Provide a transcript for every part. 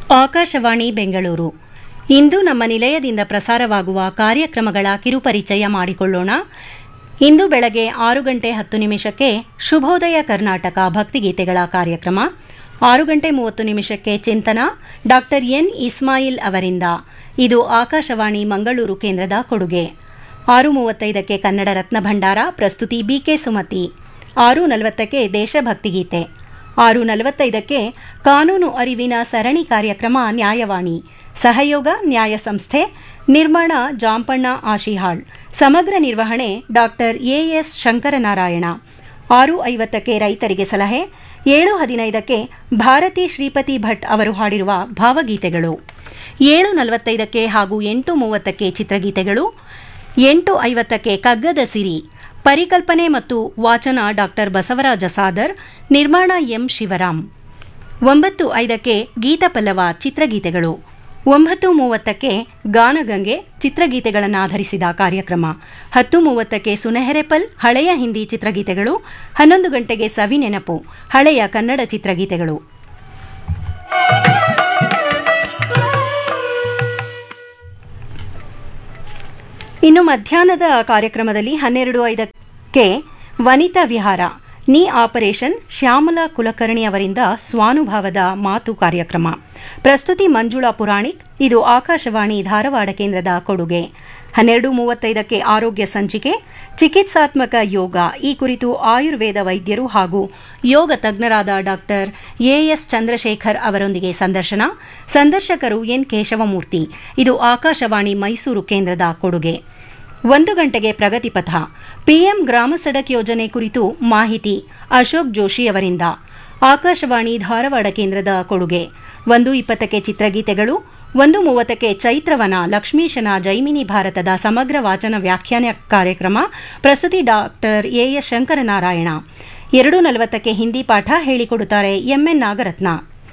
ಆಕಾಶವಾಣಿ ಬೆಂಗಳೂರು ಇಂದು ನಮ್ಮ ನಿಲಯದಿಂದ ಪ್ರಸಾರವಾಗುವ ಕಾರ್ಯಕ್ರಮಗಳ ಕಿರುಪರಿಚಯ ಮಾಡಿಕೊಳ್ಳೋಣ ಇಂದು ಬೆಳಗ್ಗೆ ಆರು ಗಂಟೆ ಹತ್ತು ನಿಮಿಷಕ್ಕೆ ಶುಭೋದಯ ಕರ್ನಾಟಕ ಭಕ್ತಿಗೀತೆಗಳ ಕಾರ್ಯಕ್ರಮ ಆರು ಗಂಟೆ ಮೂವತ್ತು ನಿಮಿಷಕ್ಕೆ ಚಿಂತನ ಡಾಕ್ಟರ್ ಎನ್ ಇಸ್ಮಾಯಿಲ್ ಅವರಿಂದ ಇದು ಆಕಾಶವಾಣಿ ಮಂಗಳೂರು ಕೇಂದ್ರದ ಕೊಡುಗೆ ಆರು ಮೂವತ್ತೈದಕ್ಕೆ ಕನ್ನಡ ರತ್ನ ಭಂಡಾರ ಪ್ರಸ್ತುತಿ ಬಿಕೆ ಸುಮತಿ ಆರು ನಲವತ್ತಕ್ಕೆ ದೇಶಭಕ್ತಿಗೀತೆ ಆರು ನಲವತ್ತೈದಕ್ಕೆ ಕಾನೂನು ಅರಿವಿನ ಸರಣಿ ಕಾರ್ಯಕ್ರಮ ನ್ಯಾಯವಾಣಿ ಸಹಯೋಗ ನ್ಯಾಯ ಸಂಸ್ಥೆ ನಿರ್ಮಾಣ ಜಾಂಪಣ್ಣ ಆಶಿಹಾಳ್ ಸಮಗ್ರ ನಿರ್ವಹಣೆ ಡಾಕ್ಟರ್ ಎಎಸ್ ಶಂಕರನಾರಾಯಣ ಆರು ಐವತ್ತಕ್ಕೆ ರೈತರಿಗೆ ಸಲಹೆ ಏಳು ಹದಿನೈದಕ್ಕೆ ಭಾರತಿ ಶ್ರೀಪತಿ ಭಟ್ ಅವರು ಹಾಡಿರುವ ಭಾವಗೀತೆಗಳು ಏಳು ನಲವತ್ತೈದಕ್ಕೆ ಹಾಗೂ ಎಂಟು ಮೂವತ್ತಕ್ಕೆ ಚಿತ್ರಗೀತೆಗಳು ಎಂಟು ಐವತ್ತಕ್ಕೆ ಕಗ್ಗದ ಸಿರಿ ಪರಿಕಲ್ಪನೆ ಮತ್ತು ವಾಚನ ಡಾಕ್ಟರ್ ಬಸವರಾಜ ಸಾದರ್ ನಿರ್ಮಾಣ ಎಂ ಶಿವರಾಮ್ ಒಂಬತ್ತು ಐದಕ್ಕೆ ಗೀತಪಲ್ಲವ ಚಿತ್ರಗೀತೆಗಳು ಒಂಬತ್ತು ಮೂವತ್ತಕ್ಕೆ ಗಾನಗಂಗೆ ಚಿತ್ರಗೀತೆಗಳನ್ನು ಆಧರಿಸಿದ ಕಾರ್ಯಕ್ರಮ ಹತ್ತು ಮೂವತ್ತಕ್ಕೆ ಸುನೆಹೆರೆಪಲ್ ಹಳೆಯ ಹಿಂದಿ ಚಿತ್ರಗೀತೆಗಳು ಹನ್ನೊಂದು ಗಂಟೆಗೆ ಸವಿ ನೆನಪು ಹಳೆಯ ಕನ್ನಡ ಚಿತ್ರಗೀತೆಗಳು ಇನ್ನು ಮಧ್ಯಾಹ್ನದ ಕಾರ್ಯಕ್ರಮದಲ್ಲಿ ಹನ್ನೆರಡು ಐದಕ್ಕೆ ವನಿತಾ ವಿಹಾರ ನೀ ಆಪರೇಷನ್ ಶ್ಯಾಮಲಾ ಕುಲಕರ್ಣಿ ಅವರಿಂದ ಸ್ವಾನುಭಾವದ ಮಾತು ಕಾರ್ಯಕ್ರಮ ಪ್ರಸ್ತುತಿ ಮಂಜುಳಾ ಪುರಾಣಿಕ್ ಇದು ಆಕಾಶವಾಣಿ ಧಾರವಾಡ ಕೇಂದ್ರದ ಕೊಡುಗೆ ಹನ್ನೆರಡು ಮೂವತ್ತೈದಕ್ಕೆ ಆರೋಗ್ಯ ಸಂಚಿಕೆ ಚಿಕಿತ್ಸಾತ್ಮಕ ಯೋಗ ಈ ಕುರಿತು ಆಯುರ್ವೇದ ವೈದ್ಯರು ಹಾಗೂ ಯೋಗ ತಜ್ಞರಾದ ಡಾಕ್ಟರ್ ಎಎಸ್ ಚಂದ್ರಶೇಖರ್ ಅವರೊಂದಿಗೆ ಸಂದರ್ಶನ ಸಂದರ್ಶಕರು ಎನ್ ಕೇಶವಮೂರ್ತಿ ಇದು ಆಕಾಶವಾಣಿ ಮೈಸೂರು ಕೇಂದ್ರದ ಕೊಡುಗೆ ಒಂದು ಗಂಟೆಗೆ ಪ್ರಗತಿಪಥ ಪಿಎಂ ಗ್ರಾಮ ಸಡಕ್ ಯೋಜನೆ ಕುರಿತು ಮಾಹಿತಿ ಅಶೋಕ್ ಜೋಶಿ ಅವರಿಂದ ಆಕಾಶವಾಣಿ ಧಾರವಾಡ ಕೇಂದ್ರದ ಕೊಡುಗೆ ಒಂದು ಇಪ್ಪತ್ತಕ್ಕೆ ಚಿತ್ರಗೀತೆಗಳು ಒಂದು ಮೂವತ್ತಕ್ಕೆ ಚೈತ್ರವನ ಲಕ್ಷ್ಮೀಶನ ಜೈಮಿನಿ ಭಾರತದ ಸಮಗ್ರ ವಾಚನ ವ್ಯಾಖ್ಯಾನ ಕಾರ್ಯಕ್ರಮ ಪ್ರಸ್ತುತಿ ಡಾಕ್ಟರ್ ಎಎಸ್ ಶಂಕರನಾರಾಯಣ ಎರಡು ನಲವತ್ತಕ್ಕೆ ಹಿಂದಿ ಪಾಠ ಹೇಳಿಕೊಡುತ್ತಾರೆ ಎಂಎನ್ ನಾಗರತ್ನ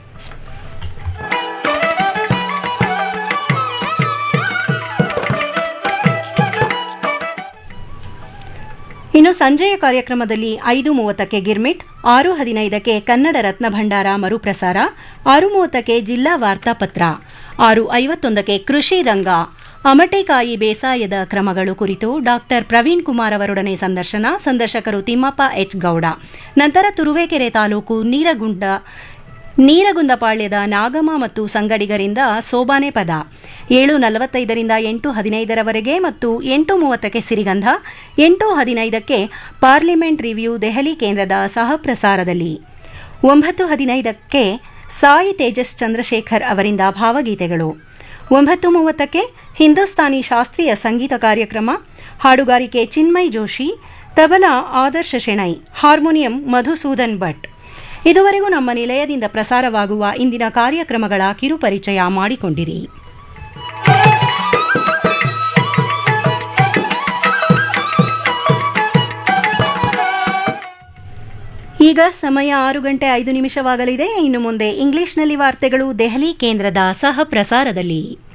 ಇನ್ನು ಸಂಜೆಯ ಕಾರ್ಯಕ್ರಮದಲ್ಲಿ ಐದು ಮೂವತ್ತಕ್ಕೆ ಗಿರ್ಮಿಟ್ ಆರು ಹದಿನೈದಕ್ಕೆ ಕನ್ನಡ ರತ್ನ ಭಂಡಾರ ಮರುಪ್ರಸಾರ ಆರು ಮೂವತ್ತಕ್ಕೆ ಜಿಲ್ಲಾ ವಾರ್ತಾಪತ್ರ ಆರು ಐವತ್ತೊಂದಕ್ಕೆ ಕೃಷಿ ರಂಗ ಅಮಟೆಕಾಯಿ ಬೇಸಾಯದ ಕ್ರಮಗಳು ಕುರಿತು ಡಾಕ್ಟರ್ ಪ್ರವೀಣ್ ಕುಮಾರ್ ಅವರೊಡನೆ ಸಂದರ್ಶನ ಸಂದರ್ಶಕರು ತಿಮ್ಮಪ್ಪ ಎಚ್ ಗೌಡ ನಂತರ ತುರುವೇಕೆರೆ ತಾಲೂಕು ನೀರಗುಂಡ ನೀರಗುಂದಪಾಳ್ಯದ ನಾಗಮ್ಮ ಮತ್ತು ಸಂಗಡಿಗರಿಂದ ಸೋಬಾನೆ ಪದ ಏಳು ನಲವತ್ತೈದರಿಂದ ಎಂಟು ಹದಿನೈದರವರೆಗೆ ಮತ್ತು ಎಂಟು ಮೂವತ್ತಕ್ಕೆ ಸಿರಿಗಂಧ ಎಂಟು ಹದಿನೈದಕ್ಕೆ ಪಾರ್ಲಿಮೆಂಟ್ ರಿವ್ಯೂ ದೆಹಲಿ ಕೇಂದ್ರದ ಸಹಪ್ರಸಾರದಲ್ಲಿ ಒಂಬತ್ತು ಹದಿನೈದಕ್ಕೆ ಸಾಯಿ ತೇಜಸ್ ಚಂದ್ರಶೇಖರ್ ಅವರಿಂದ ಭಾವಗೀತೆಗಳು ಒಂಬತ್ತು ಮೂವತ್ತಕ್ಕೆ ಹಿಂದೂಸ್ತಾನಿ ಶಾಸ್ತ್ರೀಯ ಸಂಗೀತ ಕಾರ್ಯಕ್ರಮ ಹಾಡುಗಾರಿಕೆ ಚಿನ್ಮಯ್ ಜೋಶಿ ತಬಲಾ ಆದರ್ಶ ಶೆಣೈ ಹಾರ್ಮೋನಿಯಂ ಮಧುಸೂದನ್ ಭಟ್ ಇದುವರೆಗೂ ನಮ್ಮ ನಿಲಯದಿಂದ ಪ್ರಸಾರವಾಗುವ ಇಂದಿನ ಕಾರ್ಯಕ್ರಮಗಳ ಕಿರುಪರಿಚಯ ಮಾಡಿಕೊಂಡಿರಿ ಈಗ ಸಮಯ ಆರು ಗಂಟೆ ಐದು ನಿಮಿಷವಾಗಲಿದೆ ಇನ್ನು ಮುಂದೆ ಇಂಗ್ಲಿಷ್ನಲ್ಲಿ ವಾರ್ತೆಗಳು ದೆಹಲಿ ಕೇಂದ್ರದ ಸಹ ಪ್ರಸಾರದಲ್ಲಿ